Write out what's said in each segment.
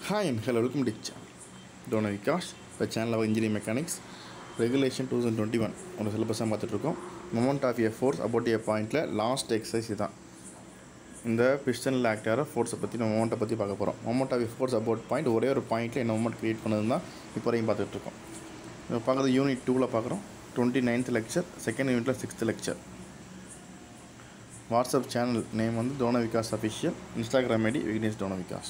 hi and hello welcome to channel Dona Vikash இப்போ channel of engineering mechanics regulation two thousand twenty one ஒரு சிலபஸாக பார்த்துட்ருக்கோம் moment of a force about a பாயிண்ட்டில் last exercise தான் இந்த பிஸ்டனில் act ஆகிற ஃபோர்ஸை பற்றி நம்ம மொமெண்ட்டை பற்றி பார்க்க போகிறோம் moment of a force about point ஒரே ஒரு பாயிண்ட்டில் என்ன மொமெண்ட் க்ரியேட் பண்ணது தான் இப்போ வரைக்கும் பார்த்துட்ருக்கோம் இப்போ பார்க்குறது யூனிட் டூவில் பார்க்குறோம் டுவெண்ட்டி நைன்த் லெக்சர் செகண்ட் யூனிட்டில் sixth lecture WhatsApp channel name வந்து Dona Vikas official Instagram ID Vignesh Dona Vikas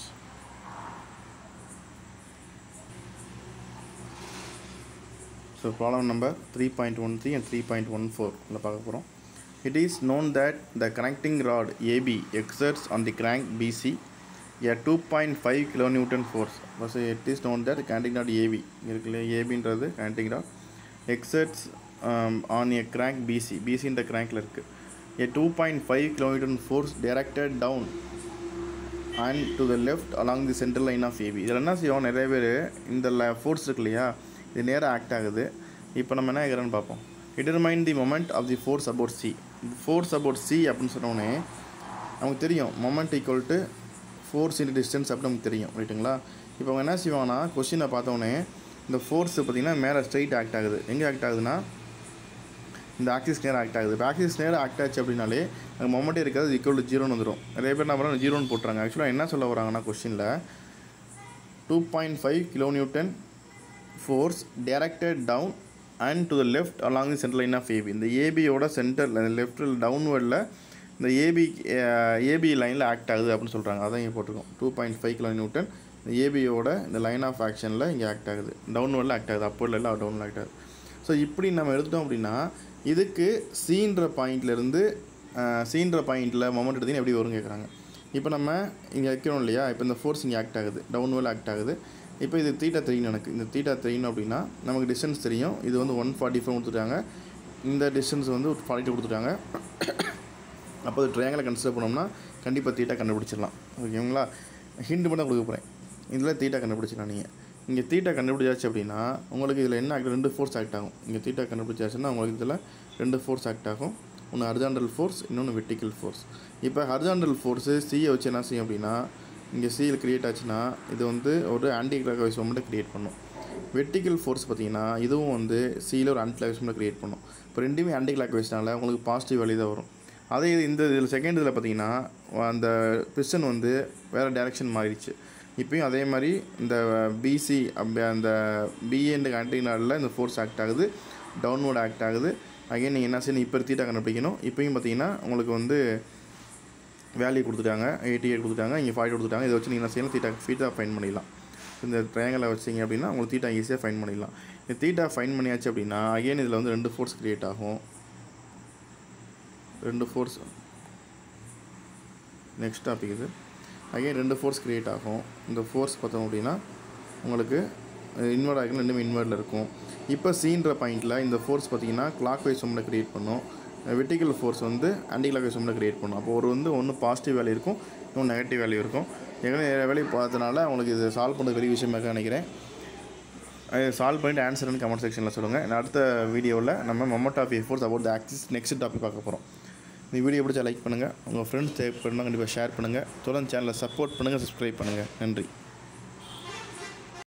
so problem number three point one three and three point one four இதில் பார்க்க போகிறோம் it is known that the connecting rod AB exerts on the crank BC a two point five kilo newton force first it is known that connecting rod AB இருக்குல்ல ஏபின்றது connecting rod exerts on a crank BC பிசின்ற கிராங்கில் இருக்குது a two point five kilometre force directed down and to the left along the central line of AB இதில் என்ன செய்வோம் நிறைய பேர் இந்த ஃபோர்ஸ் இருக்கு இல்லையா இது நேராக ஆக்ட் ஆகுது இப்போ நம்ம என்ன ஆகிறோன்னு பார்ப்போம் determine the moment of the force about C force about C அப்படின்னு சொன்னோடனே நமக்கு தெரியும் moment equal to force into distance அப்படின்னு நமக்கு தெரியும் ரைட்டுங்களா இப்போ அவங்க என்ன செய்வாங்கன்னா கொஷினை பார்த்தோன்னே இந்த ஃபோர்ஸ் பார்த்திங்கன்னா மேலே ஸ்ட்ரைட் ஆக்ட் ஆகுது எங்கே ஆக்ட் ஆகுதுன்னா இந்த ஆக்சிஸ் நேரம் ஆக்ட் ஆகுது இப்போ ஆக்சிஸ் நேரம் ஆக்ட் ஆச்சு அப்படின்னாலே அங்கே மொமெண்ட்டே இருக்காது ஈக்குவல் டு ஜீரோன்னு வந்துடும் நிறைய பேர் என்ன பண்ணுறாங்க ஜீரோன்னு போட்டுறாங்க ஆக்சுவலாக என்ன சொல்ல வராங்கன்னா கொஷினில் two point five kilo newton force directed down and to the left along the central line of AB இந்த ஏபியோட சென்டரில் லெஃப்டில் டவுன்வர்டில் இந்த ஏபி ஏபி லைனில் ஆக்ட் ஆகுது அப்படின்னு சொல்கிறாங்க அதான் இங்கே போட்டிருக்கோம் two point five kilo newton இந்த ஏபியோட இந்த லைன் ஆஃப் ஆக்ஷனில் இங்கே ஆக்ட் ஆகுது டவுன்வர்டில் ஆக்ட் ஆகுது அப்போர்டில் எல்லாம் டவுனில் ஆக்ட் ஆகுது ஸோ இப்படி நம்ம எடுத்தோம் அப்படின்னா இதுக்கு சீன்ற பாயிண்ட்லேருந்து சீன்ற பாயிண்ட்டில் மொமெண்ட் எடுத்தீங்கன்னா எப்படி வரும்னு கேட்குறாங்க இப்போ நம்ம இங்கே வைக்கிறோம் இல்லையா இப்போ இந்த ஃபோர்ஸ் இங்கே ஆக்ட் ஆகுது டவுன்வர்டில் ஆக்ட் ஆகுது இப்போ இது தீட்டா தெரியணும் எனக்கு இந்த தீட்டா தெரியணும் அப்படின்னா நமக்கு டிஸ்டன்ஸ் தெரியும் இது வந்து ஒன் ஃபார்ட்டி ஃபைவ் கொடுத்துட்டாங்க இந்த டிஸ்டன்ஸ் வந்து ஒரு ஃபார்ட்டி டூ கொடுத்துட்டாங்க அப்போ அது ட்ரையாங்கில் கன்சிடர் பண்ணோம்னா கண்டிப்பாக தீட்டா கண்டுபிடிச்சிடலாம் ஓகேங்களா ஹிண்ட் மட்டும் கொடுக்க போகிறேன் இதில் தீட்டா கண்டுபிடிச்சிடலாம் நீங்கள் இங்கே தீட்டா கண்டுபிடிச்சாச்சு அப்படின்னா உங்களுக்கு இதில் என்ன ஆக்ட் ரெண்டு ஃபோர்ஸ் ஆக்ட் ஆகும் இங்கே தீட்டா கண்டுபிடிச்சாச்சுன்னா உங்களுக்கு இதில் ரெண்டு ஃபோர்ஸ் ஆக்ட் ஆகும் ஒன்று ஹர்ஜாண்டல் ஃபோர்ஸ் இன்னொன்று வெர்டிக்கல் ஃபோர்ஸ் இப்போ ஹர்ஜாண்டல் ஃபோர்ஸு சியை வச்சு என்ன செய்யும் அப்படின்னா இங்கே சியில் க்ரியேட் ஆச்சுன்னா இது வந்து ஒரு ஆன்டி கிளாக்வைஸ் மொமெண்ட்டை க்ரியேட் பண்ணும் வெர்டிக்கல் ஃபோர்ஸ் பார்த்தீங்கன்னா இதுவும் வந்து சியில் ஒரு ஆன்டி கிளாக்வைஸ் மொமெண்ட் க்ரியேட் பண்ணும் இப்போ ரெண்டுமே ஆன்டி கிளாக்வைஸ்னால உங்களுக்கு பாசிட்டிவ் வேல்யூ தான் வரும் அதே இது இந்த இதில் செகண்ட் இதில் பார்த்தீங்கன்னா அந்த பிஸ்டன் வந்து வேறு டேரெக்ஷன் மாறிடுச்சு இப்போயும் அதே மாதிரி இந்த பிசி அப்படி அந்த பிஏன்ற கண்டினாலில் இந்த ஃபோர்ஸ் ஆக்ட் ஆகுது டவுன்வோர்ட் ஆக்ட் ஆகுது அகைன் நீங்கள் என்ன செய்யணும் இப்போ தீட்டா கண்டுபிடிக்கணும் இப்போயும் பார்த்தீங்கன்னா உங்களுக்கு வந்து வேல்யூ கொடுத்துட்டாங்க எயிட்டி எயிட் கொடுத்துட்டாங்க இங்கே ஃபார்ட்டி கொடுத்துட்டாங்க இதை வச்சு நீங்கள் என்ன செய்யலாம் தீட்டா ஃபீட்டா ஃபைன் பண்ணிடலாம் இந்த ட்ரையாங்கலை வச்சிங்க அப்படின்னா உங்களுக்கு தீட்டா ஈஸியாக ஃபைன் பண்ணிடலாம் இந்த தீட்டா ஃபைன் பண்ணியாச்சு அப்படின்னா அகைன் இதில் வந்து ரெண்டு ஃபோர்ஸ் க்ரியேட் ஆகும் ரெண்டு ஃபோர்ஸ் நெக்ஸ்ட் டாபிக் இது அகைன் ரெண்டு ஃபோர்ஸ் க்ரியேட் ஆகும் இந்த ஃபோர்ஸ் பார்த்தோம் அப்படின்னா உங்களுக்கு இன்வெர்ட் ஆகிக்கலாம் ரெண்டுமே இன்வெர்டில் இருக்கும் இப்போ சீன்ற பாயிண்ட்டில் இந்த ஃபோர்ஸ் பார்த்தீங்கன்னா கிளாக் வைஸ் ஒம்மில் க்ரியேட் பண்ணும் வெர்டிக்கல் ஃபோர்ஸ் வந்து ஆன்டி கிளாக் வைஸ் ஒம்மில் க்ரியேட் பண்ணும் அப்போ ஒரு வந்து ஒன்று பாசிட்டிவ் வேல்யூ இருக்கும் இன்னும் நெகட்டிவ் வேல்யூ இருக்கும் ஏற்கனவே நிறைய வேல்யூ பார்த்ததுனால உங்களுக்கு இது சால்வ் பண்ணுறது பெரிய விஷயமாக நினைக்கிறேன் சால்வ் பண்ணிட்டு ஆன்சர்னு கமெண்ட் செக்ஷனில் சொல்லுங்கள் அடுத்த வீடியோவில் நம்ம moment of force about the axis next topic பார்க்க போகிறோம் இந்த வீடியோ பிடிச்சா லைக் பண்ணுங்கள் உங்கள் ஃப்ரெண்ட்ஸ் தேவைப்படுனா கண்டிப்பாக ஷேர் பண்ணுங்கள் தொடர்ந்து சேனலை சப்போர்ட் பண்ணுங்கள் சப்ஸ்கிரைப் பண்ணுங்கள் நன்றி